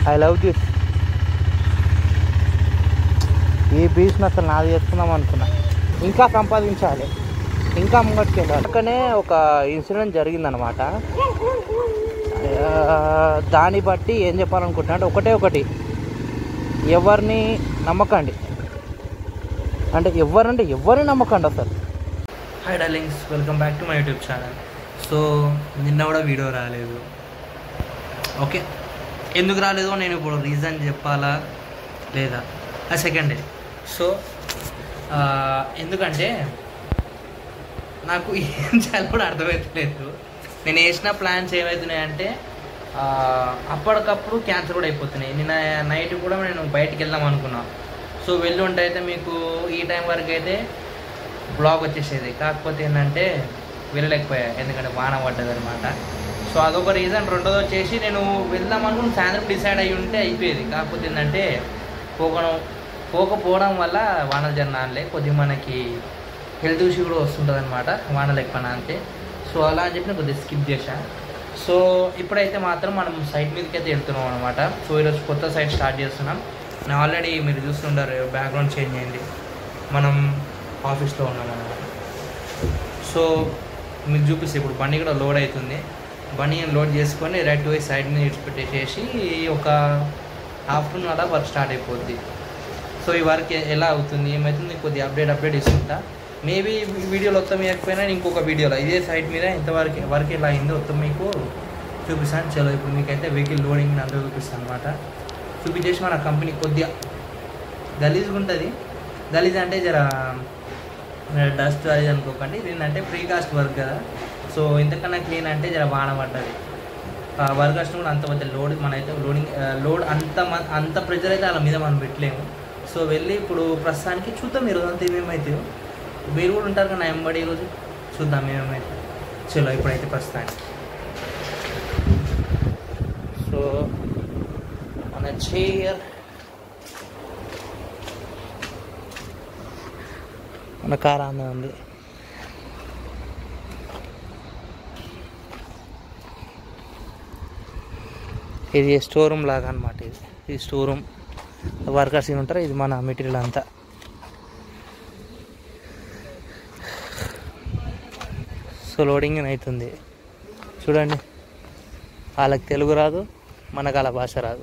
I love this ఈ business అసలు నాది చేసుకుందాం అనుకున్నా ఇంకా సంపాదించాలి ఇంకా ముంగటికి వెళ్ళాలి పక్కనే ఒక ఇన్సిడెంట్ జరిగిందనమాట దాన్ని బట్టి ఏం చెప్పాలనుకుంటున్నా అంటే ఒకటే ఒకటి ఎవరిని నమ్మకండి అంటే ఎవరంటే ఎవరిని నమ్మకండి అసలు hi darlings welcome back to my YouTube channel so నిన్న కూడా వీడియో రాలేదు ఓకే ఎందుకు రాలేదో నేను ఇప్పుడు రీజన్ చెప్పాలా లేదా ఆ సెకండ్ డే సో ఆ, ఎందుకంటే నాకు ఏం చేయాలో కూడా అర్థమవుతలేదు నేను వేసిన ప్లాన్స్ ఏమవుతున్నాయంటే ఆ, అప్పటికప్పుడు క్యాన్సిల్ కూడా అయిపోతున్నాయి నిన్న నైట్ కూడా నేను బయటికి వెళ్దాం అనుకున్నా సో వెళ్ళి ఉంటే అయితే మీకు ఈ టైం వరకు అయితే బ్లాగ్ వచ్చేసేది కాకపోతే ఏంటంటే వెళ్ళలేకపోయా ఎందుకంటే వాన పడ్డది అనమాట సో అదొక రీజన్ రెండోది వచ్చేసి నేను వెళ్దాం అనుకుని సాయంత్రం డిసైడ్ అయ్యి ఉంటే అయిపోయేది కాకపోతే ఏంటంటే పోకడం పోకపోవడం వల్ల వానలు జరనాలే కొద్దిగా మనకి హెల్త్ ఇష్యూ కూడా వస్తుంటుంది అనమాట వానలు ఎక్కువ అంతే సో అలా అని చెప్పి నేను కొద్దిగా స్కిప్ చేశా సో ఇప్పుడైతే మాత్రం మనం సైట్ మీదకి అయితే వెళ్తున్నాం అనమాట సో ఈరోజు కొత్త సైట్ స్టార్ట్ చేస్తున్నాం నేను ఆల్రెడీ మీరు చూస్తుంటారు బ్యాక్గ్రౌండ్ చేంజ్ అయింది మనం ఆఫీస్లో ఉన్నాం అనమాట సో మీకు చూపిస్తే ఇప్పుడు బండి కూడా లోడ్ అవుతుంది బండి లోడ్ చేసుకొని రైట్ పోయి సైడ్ మీద ఇడిచిపెట్టేసేసి ఒక ఆఫ్టర్నూన్ అలా వర్క్ స్టార్ట్ అయిపోద్ది సో ఈ వర్క్ ఎలా అవుతుంది ఏమవుతుంది కొద్దిగా అప్డేట్ అప్డేట్ ఇస్తుంటా మేబీ వీడియోలో మొత్తం ఇవ్వకపోయినా ఇంకొక వీడియోలో ఇదే సైట్ మీద ఇంతవరకు వర్క్ ఎలా అయిందో మొత్తం మీకు చూపిస్తాను చలో ఇప్పుడు మీకైతే వెహికల్ లోడింగ్ అంతా చూపిస్తాను అనమాట చూపించేసి మన కంపెనీ కొద్దిగా గలీజ్గా ఉంటుంది గలీజ్ అంటే జర డస్ట్ అది అనుకోకండి ఇది ఏంటంటే ఫ్రీ కాస్ట్ వర్క్ కదా సో ఇంతకన్నా క్లీన్ అంటే జర వాన పడ్డది వర్కర్స్ కూడా అంత పెద్ద లోడ్ మనైతే లోడింగ్ లోడ్ అంత మ- అంత ప్రెజర్ అయితే వాళ్ళ మీద మనం పెట్టలేము సో వెళ్ళి ఇప్పుడు ప్రస్తుతానికి చూద్దాం ఈరోజు అంతా ఏమేమైతే మీరు కూడా ఉంటారు కదా నా ఎంబడి ఈరోజు చూద్దాం ఏమేమైతే చలో ఇప్పుడైతే ప్రస్తుతానికి సో మన చైర్ మన కార్ ఆనే ఉంది ఇది స్టోర్ రూమ్ లాగా అనమాట ఇది ఇది స్టోర్ రూమ్ వర్కర్స్ ఏమి ఉంటారు ఇది మన మెటీరియల్ అంతా సో లోడింగ్ అవుతుంది చూడండి వాళ్ళకి తెలుగు రాదు మనకు వాళ్ళ భాష రాదు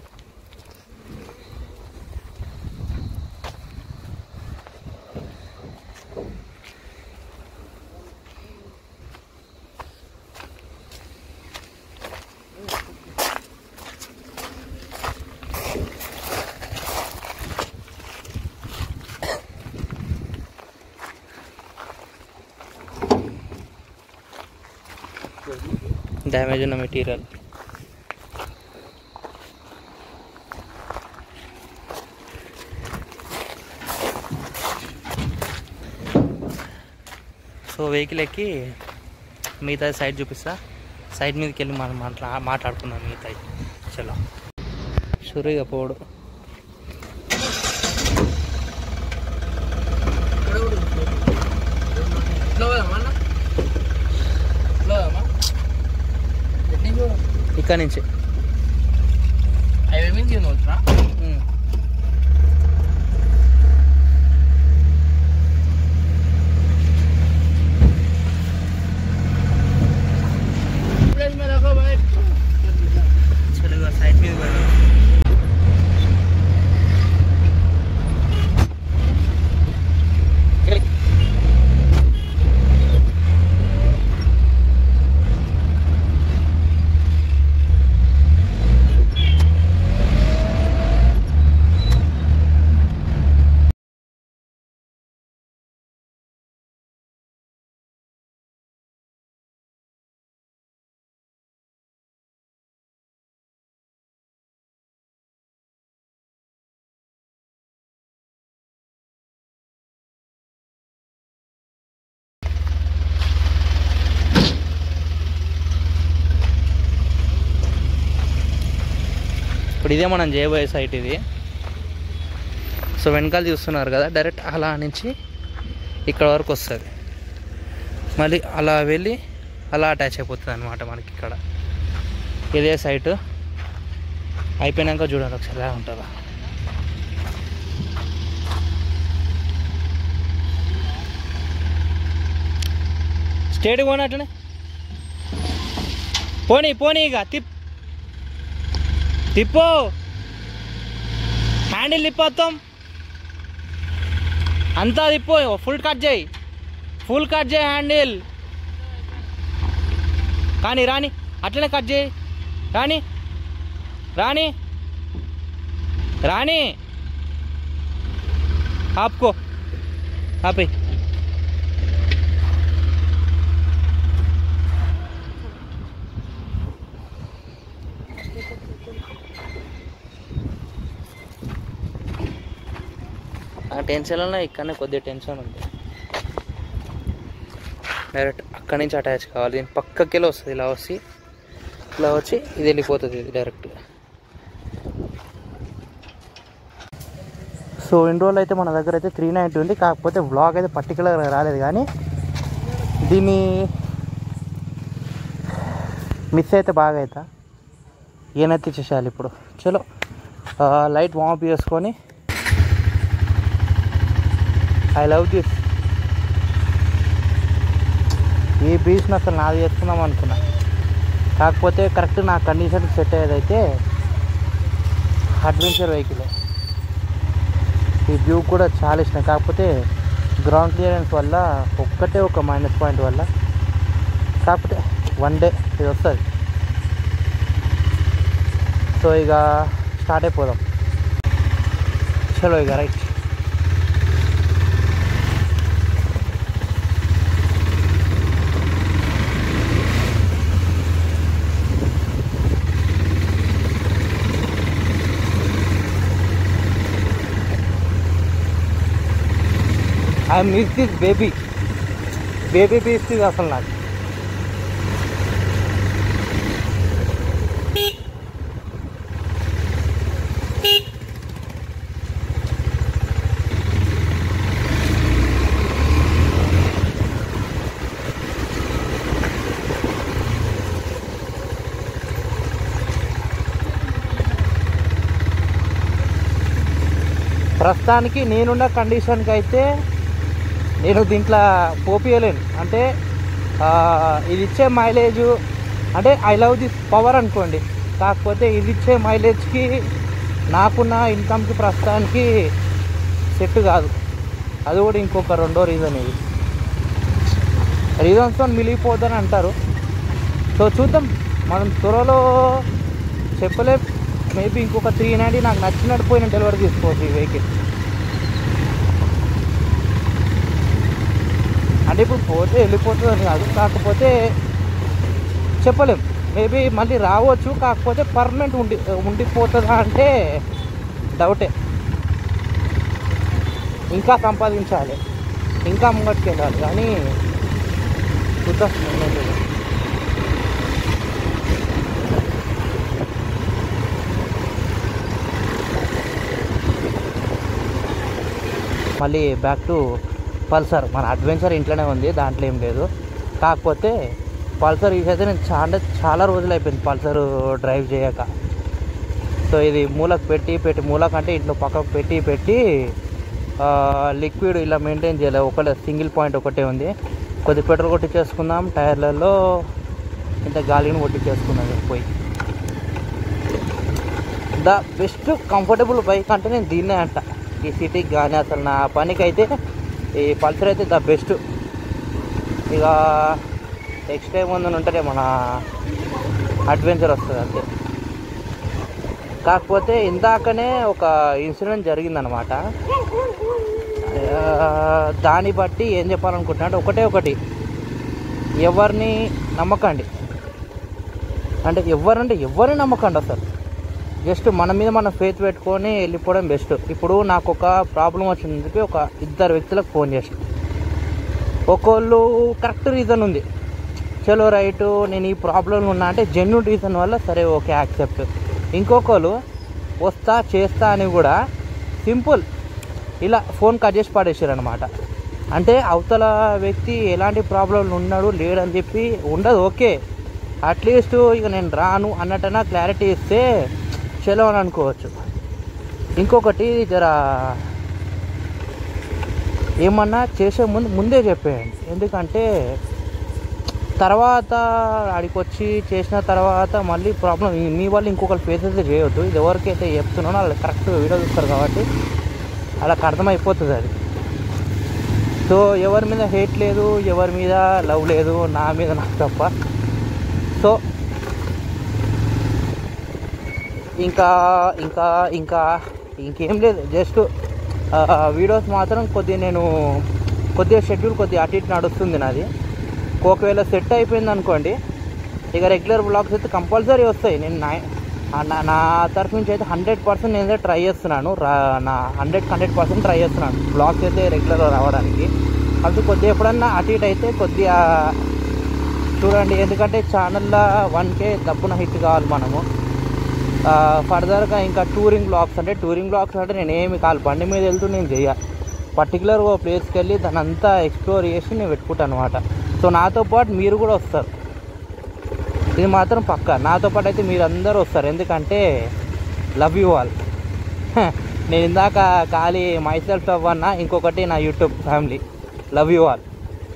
డ్యామేజ్ ఉన్న మెటీరియల్ సో వెహికల్ ఎక్కి మిగతా సైడ్ చూపిస్తా సైడ్ మీదకి వెళ్ళి మనం మాట్లా మాట్లాడుకుందాం మిగతా చలో షురుగా పోడు ఇక్కడ నుంచి హైవే మీద తినవచ్చునా ఉమ్. प्लेस में रखो भाई చలో సైడ్ మీద పడు ఇప్పుడు ఇదే మనం చేయబోయే సైట్ ఇది సో వెనకాల చూస్తున్నారు కదా డైరెక్ట్ అలా నుంచి ఇక్కడ వరకు వస్తుంది మళ్ళీ అలా వెళ్ళి అలా అటాచ్ అయిపోతుంది అనమాట మనకి ఇక్కడ ఇదే సైట్ అయిపోయినాక చూడండి ఒకసారి ఎలా ఉంటుందా స్టేట్ పోనీ అట్లనే పోనీ పోనీ ఇక తిప్ తిప్పు హ్యాండిల్ తిప్పొత్తాం అంతా తిప్పు ఫుల్ కట్ చేయి ఫుల్ కట్ చేయి హ్యాండిల్ కానీ రాని అట్లనే కట్ చేయి రాని రాని రాని ఆపుకో ఆపే ఆ టెన్షన్లో ఇక్కడనే కొద్దిగా టెన్షన్ ఉంది డైరెక్ట్ అక్కడి నుంచి అటాచ్ కావాలి దీని పక్కకెళ్ళి వస్తుంది ఇలా వచ్చి ఇలా వచ్చి ఇది వెళ్ళిపోతుంది ఇది డైరెక్ట్గా సో ఇన్ని రోజులు అయితే మన దగ్గర అయితే త్రీ నైంటీ ఉంది కాకపోతే వ్లాగ్ అయితే పర్టికులర్గా రాలేదు కానీ దీన్ని మిస్ అయితే బాగా అవుతా ఏనైతే చేసేయాలి ఇప్పుడు చలో ఆ, లైట్ వామప్ చేసుకొని ఐ లవ్ దిస్ ఈ బీచ్ని అసలు నాది చేసుకుందాం అనుకున్నా కాకపోతే కరెక్ట్ నా కండిషన్ సెట్ అయ్యేదైతే అడ్వెంచర్ వెహికల్ ఈ వ్యూ కూడా చాలా ఇష్టం కాకపోతే గ్రౌండ్ క్లియరెన్స్ వల్ల ఒక్కటే ఒక మైనస్ పాయింట్ వల్ల కాకపోతే వన్ డే ఇది వస్తుంది సో ఇక స్టార్ట్ అయిపోదాం చలో ఇక right I miss this baby baby piece ఇది అసలు నాకు ప్రస్తుతానికి నేనున్న కండిషన్కి అయితే నేను దీంట్లో పోపియలేను అంటే ఆ, ఇది ఇచ్చే మైలేజ్ అంటే ఐ లవ్ దిస్ పవర్ అనుకోండి కాకపోతే ఇది ఇచ్చే మైలేజ్కి నాకున్న ఇన్కమ్కి ప్రస్తుతానికి సెట్ కాదు అది కూడా ఇంకొక రెండో రీజన్ ఇది రీజన్స్తో మిలిగిపోద్దని అంటారు సో చూద్దాం మనం త్వరలో చెప్పలేం మేబీ ఇంకొక త్రీ నైంటీ నాకు నచ్చినట్టు పోయిన డెలివరీ తీసుకోవచ్చు ఈ వెహికల్ అంటే ఇప్పుడు పోతే వెళ్ళిపోతుంది అని కాదు కాకపోతే చెప్పలేం మేబీ మళ్ళీ రావచ్చు కాకపోతే పర్మనెంట్ ఉండి ఉండిపోతుందా అంటే డౌటే ఇంకా సంపాదించాలి ఇంకా ముంగట్టుకు వెళ్ళాలి కానీ చూద్దాం ఏమైందో. మళ్ళీ బ్యాక్ టు పల్సర్ మన అడ్వెంచర్ ఇంట్లోనే ఉంది దాంట్లో ఏం లేదు కాకపోతే పల్సర్ యూస్ అయితే నేను చాలా చాలా రోజులు అయిపోయింది పల్సర్ డ్రైవ్ చేయక సో ఇది మూలకు పెట్టి పెట్టి మూలకు అంటే ఇంట్లో పక్కకు పెట్టి పెట్టి లిక్విడ్ ఇలా మెయింటైన్ చేయలేదు ఒకటే సింగిల్ పాయింట్ ఒకటే ఉంది కొద్ది పెట్రోల్ కొట్టించేసుకుందాం టైర్లలో ఇంత గాలిని కొట్టించేసుకుందాం ఇక పోయి ద బెస్ట్ కంఫర్టబుల్ బైక్ అంటే నేను దీన్నే అంట ఈ సిటీకి కానీ అసలు నా పనికి అయితే ఈ పల్సర్ అయితే ద బెస్ట్ ఇక నెక్స్ట్ టైం ముందు ఉంటేనే మన అడ్వెంచర్ వస్తుంది అంతే కాకపోతే ఇందాకనే ఒక ఇన్సిడెంట్ జరిగిందనమాట ఆ, దాన్ని బట్టి ఏం చెప్పాలనుకుంటున్నా అంటే ఒకటే ఒకటి ఎవరిని నమ్మకండి అంటే ఎవరంటే ఎవరిని నమ్మకండి అసలు జస్ట్ మన మీద మనం ఫేత్ పెట్టుకొని వెళ్ళిపోవడం బెస్ట్ ఇప్పుడు నాకు ఒక ప్రాబ్లం వచ్చిందని చెప్పి ఒక ఇద్దరు వ్యక్తులకు ఫోన్ చేసిన ఒకళ్ళు కరెక్ట్ రీజన్ ఉంది చలో రైట్ నేను ఈ ప్రాబ్లంలో ఉన్నా అంటే జెన్యున్ రీజన్ వల్ల సరే ఓకే యాక్సెప్ట్ ఇంకొకరు వస్తా చేస్తా అని కూడా సింపుల్ ఇలా ఫోన్ కట్ చేసి పడేసారు అనమాట అంటే అవతల వ్యక్తి ఎలాంటి ప్రాబ్లంలు ఉన్నాడు లేడని చెప్పి ఉండదు ఓకే అట్లీస్ట్ ఇక నేను రాను అన్నట్టనా క్లారిటీ ఇస్తే చలో అని అనుకోవచ్చు ఇంకొకటి జర ఏమన్నా చేసే ముందు ముందే చెప్పేయండి ఎందుకంటే తర్వాత ఆడికి వచ్చి చేసిన తర్వాత మళ్ళీ ప్రాబ్లం మీ వాళ్ళు ఇంకొకరు ఫేస్ అయితే చేయొద్దు ఇది ఎవరికైతే చెప్తున్నానో వాళ్ళు కరెక్ట్గా వీడియో చూస్తారు కాబట్టి వాళ్ళకి అర్థమైపోతుంది అది సో ఎవరి మీద హేట్ లేదు ఎవరి మీద లవ్ లేదు నా మీద నాకు తప్ప సో ఇంకా ఇంకా ఇంకా ఇంకేం లేదు జస్ట్ వీడియోస్ మాత్రం కొద్దిగా నేను కొద్దిగా షెడ్యూల్ కొద్దిగా అటు ఇటు నడుస్తుంది నాది ఒకవేళ సెట్ అయిపోయింది అనుకోండి ఇక రెగ్యులర్ బ్లాగ్స్ అయితే కంపల్సరీ వస్తాయి నేను నా నా- నా తరఫు నుంచి అయితే హండ్రెడ్ పర్సెంట్ నేనైతే ట్రై చేస్తున్నాను రా నా హండ్రెడ్ హండ్రెడ్ పర్సెంట్ ట్రై చేస్తున్నాను బ్లాగ్స్ అయితే రెగ్యులర్ రావడానికి అది కొద్దిగా ఎప్పుడన్నా అటు ఇటు అయితే కొద్దిగా చూడండి ఎందుకంటే ఛానల్లో వన్ కే తప్పున హిట్ కావాలి మనము ఫర్దర్గా ఇంకా టూరింగ్ బ్లాగ్స్ అంటే టూరింగ్ బ్లాగ్స్ అంటే నేను ఏమి కాదు బండి మీద వెళ్తూ నేను చెయ్య పర్టికులర్ ఓ ప్లేస్కి వెళ్ళి దాని అంతా ఎక్స్ప్లోర్ చేసి నేను పెట్టుకుంటాను అనమాట సో నాతో పాటు మీరు కూడా వస్తారు ఇది మాత్రం పక్క నాతో పాటు అయితే మీరు అందరూ వస్తారు ఎందుకంటే లవ్ యూ ఆల్ నేను ఇందాక ఖాళీ మైసెల్ఫ్ అవ్వన్నా ఇంకొకటి నా YouTube family love you all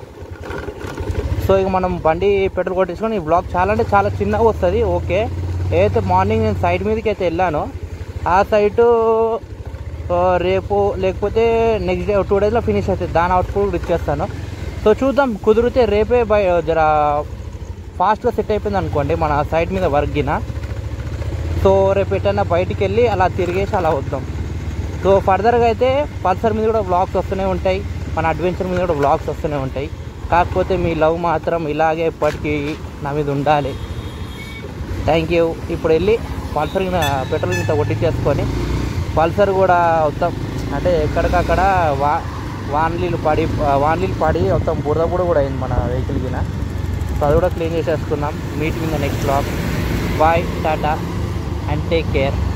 so ఇక మనం బండి పెట్రోల్ కొట్టించుకొని ఈ బ్లాగ్ చాలా అంటే చాలా చిన్నగా వస్తుంది ఓకే ఏదైతే మార్నింగ్ నేను సైడ్ మీదకి అయితే వెళ్ళానో ఆ సైటు ఆ, రేపు లేకపోతే నెక్స్ట్ డే టూ డేస్లో ఫినిష్ అవుతుంది దాని అవుట్పుట్ కూడా ఇచ్చేస్తాను సో చూద్దాం కుదిరితే రేపే బై జర ఫాస్ట్గా సెట్ అయిపోయింది అనుకోండి మన సైడ్ మీద వర్క్ గిన సో రేపు ఎటన్నా బయటికి వెళ్ళి అలా తిరిగేసి అలా వద్దాం సో ఫర్దర్గా అయితే పల్సర్ మీద కూడా వ్లాగ్స్ వస్తూనే ఉంటాయి మన అడ్వెంచర్ మీద కూడా వ్లాగ్స్ వస్తూనే ఉంటాయి కాకపోతే మీ లవ్ మాత్రం ఇలాగే ఎప్పటికీ నా మీద ఉండాలి థ్యాంక్ యూ ఇప్పుడు వెళ్ళి పల్సర్ కింద పెట్రోల్ ఇంత కొట్టించేసుకొని పల్సర్ కూడా మొత్తం అంటే ఎక్కడికక్కడ వా వాన్లీలు పడి వాన్లీలు పడి మొత్తం బురద బుడ కూడా అయింది మన వెహికల్ కింద సో అది కూడా క్లీన్ చేసేసుకున్నాం meet in the next blog bye tata and take care